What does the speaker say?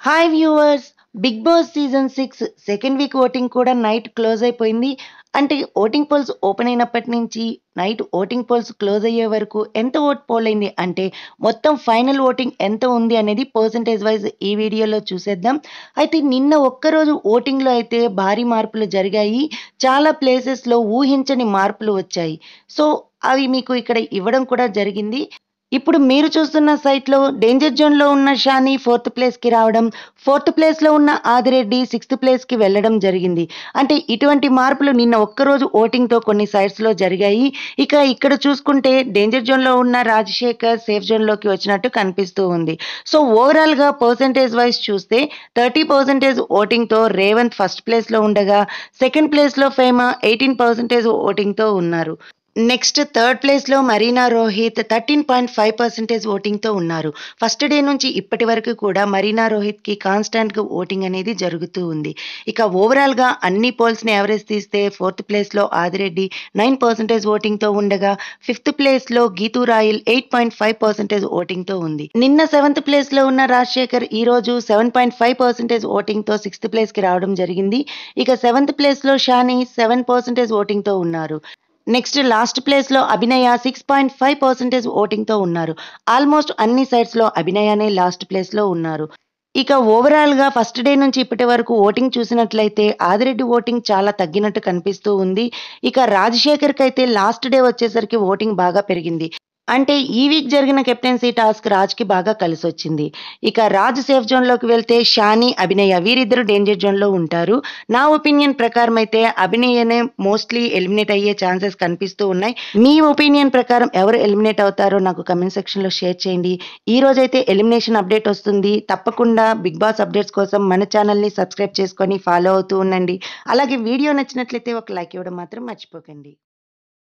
hi viewers big boss season six second week voting కూడా night close అయిపోయింది అంటే voting poles open అయినప్పటి నుంచి నైట్ ఓటింగ్ పోల్స్ క్లోజ్ అయ్యే వరకు ఎంత ఓట్ పోల్ అయింది అంటే మొత్తం ఫైనల్ ఓటింగ్ ఎంత ఉంది అనేది పర్సంటేజ్ వైజ్ ఈ వీడియోలో చూసేద్దాం అయితే నిన్న ఒక్కరోజు ఓటింగ్లో అయితే భారీ మార్పులు జరిగాయి చాలా ప్లేసెస్లో ఊహించని మార్పులు వచ్చాయి సో అవి మీకు ఇక్కడ ఇవ్వడం కూడా జరిగింది ఇప్పుడు మీరు చూస్తున్న సైట్లో డేంజర్ జోన్లో ఉన్న షాని ఫోర్త్ ప్లేస్కి రావడం ఫోర్త్ ప్లేస్లో ఉన్న ఆదిరెడ్డి సిక్స్త్ ప్లేస్కి వెళ్ళడం జరిగింది అంటే ఇటువంటి మార్పులు నిన్న ఒక్కరోజు ఓటింగ్తో కొన్ని సైట్స్లో జరిగాయి ఇక ఇక్కడ చూసుకుంటే డేంజర్ జోన్లో ఉన్న రాజశేఖర్ సేఫ్ జోన్లోకి వచ్చినట్టు కనిపిస్తూ ఉంది సో ఓవరాల్గా పర్సంటేజ్ వైజ్ చూస్తే థర్టీ పర్సెంటేజ్ ఓటింగ్తో రేవంత్ ఫస్ట్ ప్లేస్లో ఉండగా సెకండ్ ప్లేస్లో ఫేమ ఎయిటీన్ పర్సెంటేజ్ ఓటింగ్తో ఉన్నారు నెక్స్ట్ థర్డ్ ప్లేస్లో Marina Rohit thirteen point five percentage ఓటింగ్తో ఉన్నారు ఫస్ట్ డే నుంచి ఇప్పటి వరకు కూడా మరీనా రోహిత్కి కాన్స్టాంట్గా ఓటింగ్ అనేది జరుగుతూ ఉంది ఇక ఓవరాల్గా అన్ని పోల్స్ని ఎవరేజ్ తీస్తే ఫోర్త్ ప్లేస్లో ఆదిరెడ్డి నైన్ పర్సెంటేజ్ ఓటింగ్తో ఉండగా ఫిఫ్త్ ప్లేస్లో Geethu Royal eight point five percentage ఓటింగ్తో ఉంది నిన్న సెవెంత్ ప్లేస్లో ఉన్న రాజశేఖర్ ఈ రోజు సెవెన్ పాయింట్ ఫైవ్ పర్సెంటేజ్ ఓటింగ్తో సిక్స్త్ ప్లేస్కి రావడం జరిగింది ఇక సెవెంత్ ప్లేస్లో షాని సెవెన్ పర్సెంటేజ్ ఓటింగ్తో ఉన్నారు నెక్స్ట్ లాస్ట్ ప్లేస్లో Abhinaya six point five percentage ఓటింగ్తో ఉన్నారు ఆల్మోస్ట్ అన్ని సైట్స్లో అభినయనే లాస్ట్ ప్లేస్లో ఉన్నారు ఇక ఓవరాల్గా ఫస్ట్ డే నుంచి ఇప్పటి వరకు ఓటింగ్ చూసినట్లయితే ఆదిరెడ్డి ఓటింగ్ చాలా తగ్గినట్టు కనిపిస్తూ ఉంది ఇక రాజశేఖర్కి అయితే లాస్ట్ డే వచ్చేసరికి ఓటింగ్ బాగా పెరిగింది అంటే ఈ వీక్ జరిగిన కెప్టెన్సీ టాస్క్ రాజ్కి బాగా కలిసి వచ్చింది ఇక రాజ్ సేఫ్ జోన్లోకి వెళ్తే షాని అభినయ వీరిద్దరు డేంజర్ జోన్లో ఉంటారు నా ఒపీనియన్ ప్రకారం అయితే అభినయనే మోస్ట్లీ ఎలిమినేట్ అయ్యే ఛాన్సెస్ కనిపిస్తూ ఉన్నాయి మీ ఒపీనియన్ ప్రకారం ఎవరు ఎలిమినేట్ అవుతారో నాకు కమెంట్ సెక్షన్లో షేర్ చేయండి ఈ రోజైతే ఎలిమినేషన్ అప్డేట్ వస్తుంది తప్పకుండా బిగ్ బాస్ అప్డేట్స్ కోసం మన ఛానల్ని సబ్స్క్రైబ్ చేసుకొని ఫాలో అవుతూ ఉండండి అలాగే వీడియో నచ్చినట్లయితే ఒక లైక్ ఇవ్వడం మాత్రం మర్చిపోకండి